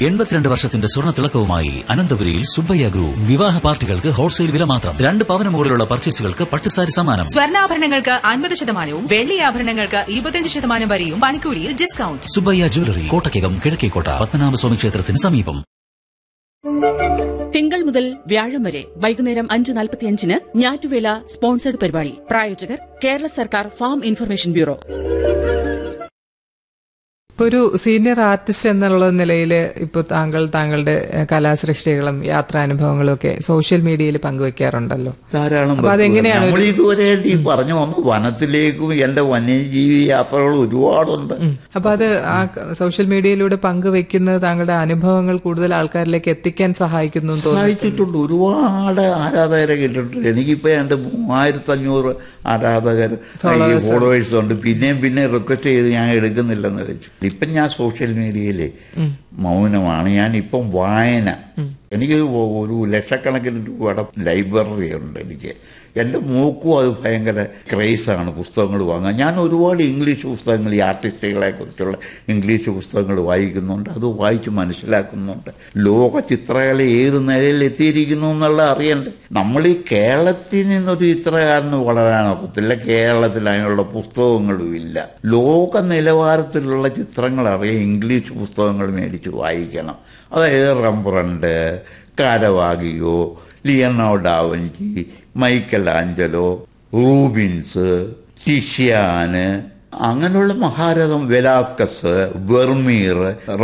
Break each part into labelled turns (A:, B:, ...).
A: എൺപത്തിരണ്ട് വർഷത്തിന്റെ സ്വർണ്ണ തിളക്കവുമായി അനന്തപുരിയിൽ സുബ്ബയ്യ ഗ്രൂപ്പ് വിവാഹ പാർട്ടികൾക്ക് ഹോൾസെയിൽ വില മാത്രം രണ്ട് പവന് മുകളിലുള്ള പർച്ചേസുകൾക്ക് പട്ടുസാരി സമ്മാനം
B: സ്വർണ്ണാഭരണങ്ങൾക്ക് അൻപത് ശതമാനവും വെള്ളി ആഭരണങ്ങൾക്ക് ഇരുപത്തിയഞ്ച് ശതമാനം വരെയും പണിക്കൂലിയിൽ ഡിസ്കൗണ്ട്
A: സുബ്ബയ്യ ജ്വല്ലറി കോട്ടയ്ക്കകം കിഴക്കേക്കോട്ട പത്മനാഭസ്വാമി ക്ഷേത്രത്തിന് സമീപം
C: തിങ്കൾ മുതൽ വ്യാഴം വരെ വൈകുന്നേരം അഞ്ച് നാൽപ്പത്തിയഞ്ചിന് ഞാറ്റുവേല സ്പോൺസർഡ് പരിപാടി പ്രായോജകർ കേരള സർക്കാർ ഫാം ഇൻഫർമേഷൻ ബ്യൂറോ
D: ഇപ്പൊ ഒരു സീനിയർ ആർട്ടിസ്റ്റ് എന്നുള്ള നിലയിൽ ഇപ്പൊ താങ്കൾ താങ്കളുടെ ഏഹ്, കലാസൃഷ്ടികളും യാത്രാനുഭവങ്ങളും ഒക്കെ സോഷ്യൽ മീഡിയയിൽ പങ്കുവെക്കാറുണ്ടല്ലോ
E: ധാരാളം
D: അപ്പൊ അതെങ്ങനെയാണ്
E: നമ്മൾ
D: ഒരു-
E: ഇതുവരെ ഈ പറഞ്ഞു വന്നു വനത്തിലേക്കും എന്റെ വന്യജീവി യാത്രകൾ ഒരുപാടുണ്ട്
D: അപ്പൊ അത് ആ സോഷ്യൽ മീഡിയയിലൂടെ പങ്കുവെക്കുന്നത് താങ്കളുടെ അനുഭവങ്ങൾ കൂടുതൽ ആൾക്കാരിലേക്ക് എത്തിക്കാൻ സഹായിക്കുന്നു എന്ന് തോന്നുന്നു
E: സഹായിച്ചിട്ടുണ്ട് ഒരുപാട് ആരാധകരെ കിട്ടിയിട്ടുണ്ട് എനിക്കിപ്പോ എന്റെ മൂവായിരത്തി അഞ്ഞൂറ് ആരാധകർ ഈ ഫോളോവേഴ്സ് ഉണ്ട് പിന്നെയും പിന്നെ റിക്വസ്റ്റ് ചെയ്ത് ഞാൻ എടുക്കുന്നില്ലെന്ന് വെച്ചു ഇപ്പം ഞാൻ സോഷ്യൽ മീഡിയയിലെ മൗനമാണ് ഞാൻ ഇപ്പം വായന എനിക്ക് ഒരു ലക്ഷക്കണക്കിന് രൂപയുടെ ലൈബ്രറി ഉണ്ട് എനിക്ക് എൻ്റെ മൂക്കും അത് ഭയങ്കര ക്രേസാണ് പുസ്തകങ്ങൾ വാങ്ങാൻ ഞാൻ ഒരുപാട് ഇംഗ്ലീഷ് പുസ്തകങ്ങൾ ഈ ആർട്ടിസ്റ്റുകളെ കുറിച്ചുള്ള ഇംഗ്ലീഷ് പുസ്തകങ്ങൾ വായിക്കുന്നുണ്ട് അത് വായിച്ച് മനസ്സിലാക്കുന്നുണ്ട് ലോക ചിത്രകല ഏത് നിലയിൽ എത്തിയിരിക്കുന്നു എന്നുള്ള അറിയണ്ടേ നമ്മൾ ഈ കേരളത്തിൽ നിന്നൊരു ചിത്രകാരന് വളരാനൊക്കത്തില്ല കേരളത്തിൽ അതിനുള്ള പുസ്തകങ്ങളും ഇല്ല ലോക നിലവാരത്തിലുള്ള ചിത്രങ്ങൾ അറിയാൻ ഇംഗ്ലീഷ് പുസ്തകങ്ങൾ മേടിച്ച് വായിക്കണം അതായത് Rembrandt Caravaggio Leonardo da Vinci Michelangelo Rubens Titian അങ്ങനെയുള്ള മഹാരഥം വെലാസ്കസ് വെർമീർ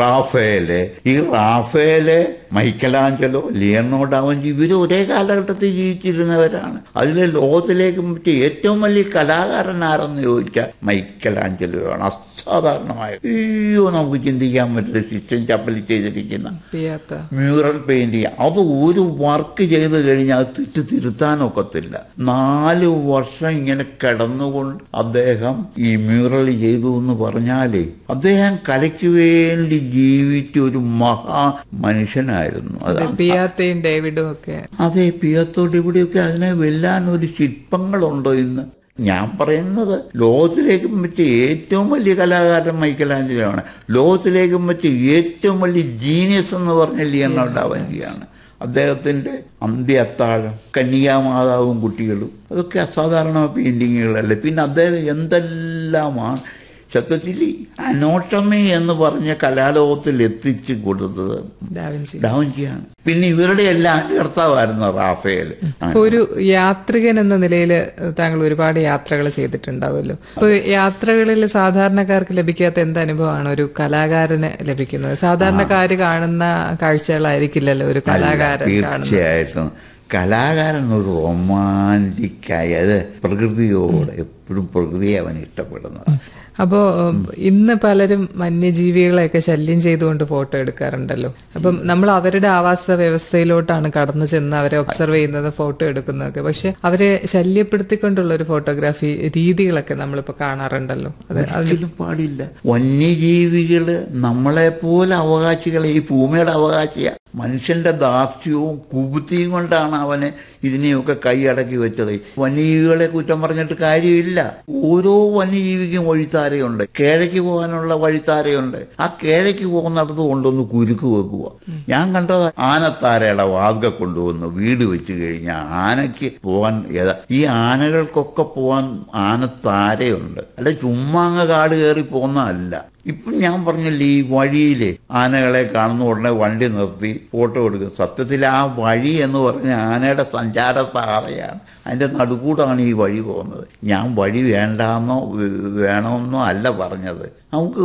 E: റാഫേല് ഈ റാഫേല് മൈക്കലാഞ്ചലോ ലിയനോ ഡാവഞ്ചി ഇവർ ഒരേ കാലഘട്ടത്തിൽ ജീവിച്ചിരുന്നവരാണ് അതിലെ ലോകത്തിലേക്ക് പറ്റിയ ഏറ്റവും വലിയ കലാകാരൻ ആരെന്ന് ചോദിച്ചാൽ മൈക്കലാഞ്ചലോയാണ് അസാധാരണമായ അയ്യോ നമുക്ക് ചിന്തിക്കാൻ പറ്റില്ല സിസ്റ്റം ചപ്പലി ചെയ്തിരിക്കുന്ന
D: ചെയ്യാത്ത
E: മ്യൂറൽ പെയിന്റിങ് അത് ഒരു വർക്ക് ചെയ്ത് കഴിഞ്ഞാൽ അത് തെറ്റ് തിരുത്താനൊക്കത്തില്ല നാല് വർഷം ഇങ്ങനെ കിടന്നുകൊണ്ട് അദ്ദേഹം ഈ മ്യൂറൽ ചെയ്തു എന്ന് പറഞ്ഞാലേ അദ്ദേഹം കലയ്ക്ക് വേണ്ടി ജീവിച്ച ഒരു മഹാ മനുഷ്യനായിരുന്നു അത്
D: പിയാത്തയും ഡേവിഡും ഒക്കെ
E: അതെ പിയത്തോട് ഇവിടെയൊക്കെ അതിനെ വെല്ലാൻ ഒരു ശില്പങ്ങളുണ്ടോ ഇന്ന് ഞാൻ പറയുന്നത് ലോകത്തിലേക്കും പറ്റിയ ഏറ്റവും വലിയ കലാകാരൻ മൈക്കലാഞ്ചലോ ആണ് ലോകത്തിലേക്കും പറ്റിയ ഏറ്റവും വലിയ ജീനിയസ് എന്ന് പറഞ്ഞ ലിയനോ ഡാവഞ്ചിയാണ് അദ്ദേഹത്തിന്റെ അന്ത്യ അത്താഴം കന്യാമാതാവും കുട്ടികളും അതൊക്കെ അസാധാരണ പെയിന്റിങ്ങുകളല്ലേ പിന്നെ അദ്ദേഹം എന്തെല്ലാമാണ് സത്യത്തിൽ അനോട്ടമി എന്ന് പറഞ്ഞ കലാലോകത്തിൽ എത്തിച്ചു കൊടുത്തത്
D: ഡാവിഞ്ചി
E: ഡാവഞ്ചിയാണ് പിന്നെ ഇവരുടെ എല്ലാം കർത്താവായിരുന്നു റാഫേൽ
D: ഇപ്പൊ ഒരു യാത്രികൻ എന്ന നിലയിൽ താങ്കൾ ഒരുപാട് യാത്രകൾ ചെയ്തിട്ടുണ്ടാവുമല്ലോ അപ്പൊ യാത്രകളിൽ സാധാരണക്കാർക്ക് ലഭിക്കാത്ത എന്ത് അനുഭവമാണ് ഒരു കലാകാരന് ലഭിക്കുന്നത് സാധാരണക്കാര് കാണുന്ന കാഴ്ചകളായിരിക്കില്ലല്ലോ ഒരു കലാകാരൻ കാണുന്നത്
E: തീർച്ചയായിട്ടും കലാകാരൻ ഒരു റൊമാൻറ്റിക്കായി അത് പ്രകൃതിയോട് എപ്പോഴും പ്രകൃതിയെ അവൻ ഇഷ്ടപ്പെടുന്നത്
D: അപ്പോ ഉം, ഇന്ന് പലരും വന്യജീവികളെയൊക്കെ ശല്യം ചെയ്തുകൊണ്ട് ഫോട്ടോ എടുക്കാറുണ്ടല്ലോ അപ്പം നമ്മൾ അവരുടെ ആവാസ വ്യവസ്ഥയിലോട്ടാണ് കടന്നു ചെന്ന് അവരെ ഒബ്സർവ് ചെയ്യുന്നത് ഫോട്ടോ എടുക്കുന്നതൊക്കെ പക്ഷെ അവരെ ശല്യപ്പെടുത്തിക്കൊണ്ടുള്ള ഒരു ഫോട്ടോഗ്രാഫി രീതികളൊക്കെ നമ്മളിപ്പോ കാണാറുണ്ടല്ലോ അത് അത്
E: ഒരിക്കലും പാടില്ല വന്യജീവികള് നമ്മളെ പോലെ അവകാശികളെ ഈ ഭൂമിയുടെ അവകാശിയ മനുഷ്യന്റെ ദാർഢ്യവും കുബുദ്ധിയും കൊണ്ടാണ് അവന് ഇതിനെയൊക്കെ കൈയടക്കി വെച്ചത് വന്യജീവികളെ കുറ്റം പറഞ്ഞിട്ട് കാര്യമില്ല ഓരോ വന്യജീവിക്കും വഴിത്താരയുണ്ട് കേഴയ്ക്ക് പോകാനുള്ള വഴിത്താരയുണ്ട് ആ കേഴയ്ക്ക് പോകുന്നിടത്ത് കൊണ്ടൊന്ന് കുരുക്ക് വെക്കുക ഞാൻ കണ്ടത് ആനത്താരയുടെ വാതുക കൊണ്ടുവന്ന് വീട് വെച്ച് കഴിഞ്ഞാൽ ആനയ്ക്ക് പോകാൻ ഏതാ ഈ ആനകൾക്കൊക്കെ പോകാൻ ആനത്താരയുണ്ട് അല്ല ചുമ്മാ അങ്ങ് കാട് കയറി പോകുന്നതല്ല ഇപ്പം ഞാൻ പറഞ്ഞില്ലേ ഈ വഴിയിലെ ആനകളെ കാണുന്ന ഉടനെ വണ്ടി നിർത്തി ഫോട്ടോ എടുക്കും സത്യത്തിൽ ആ വഴി എന്ന് പറഞ്ഞ ആനയുടെ സഞ്ചാര പാതയാണ് അതിന്റെ നടുക്കൂടാണ് ഈ വഴി പോകുന്നത് ഞാൻ വഴി വേണ്ടാന്നോ വേ- വേണമെന്നോ അല്ല പറഞ്ഞത് നമുക്ക്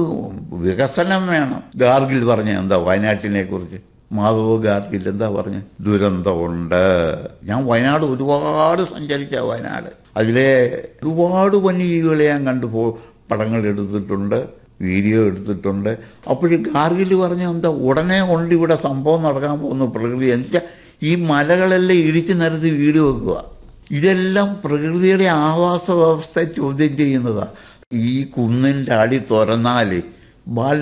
E: വികസനം വേണം ഗാർഗിൽ പറഞ്ഞ എന്താ വയനാട്ടിനെ കുറിച്ച് മാധവ് ഗാർഗിൽ എന്താ പറഞ്ഞ ദുരന്തമുണ്ട് ഞാൻ വയനാട് ഒരുപാട് സഞ്ചരിച്ച വയനാട് അതിലെ ഒരുപാട് വന്യജീവികളെ ഞാൻ കണ്ടു പോ പടങ്ങൾ എടുത്തിട്ടുണ്ട് വീഡിയോ എടുത്തിട്ടുണ്ട് അപ്പോഴും ഗാർഗിൽ പറഞ്ഞ എന്താ ഉടനെ കൊണ്ട് ഇവിടെ സംഭവം നടക്കാൻ പോകുന്ന പ്രകൃതി എന്നുവെച്ചാൽ ഈ മലകളെല്ലാം ഇടിച്ചു നിരത്തി വീട് വെക്കുക ഇതെല്ലാം പ്രകൃതിയുടെ ആവാസ വ്യവസ്ഥ ചോദ്യം ചെയ്യുന്നതാണ് ഈ കുന്നിൻ്റെ അടി തുറന്നാൽ ബാൽ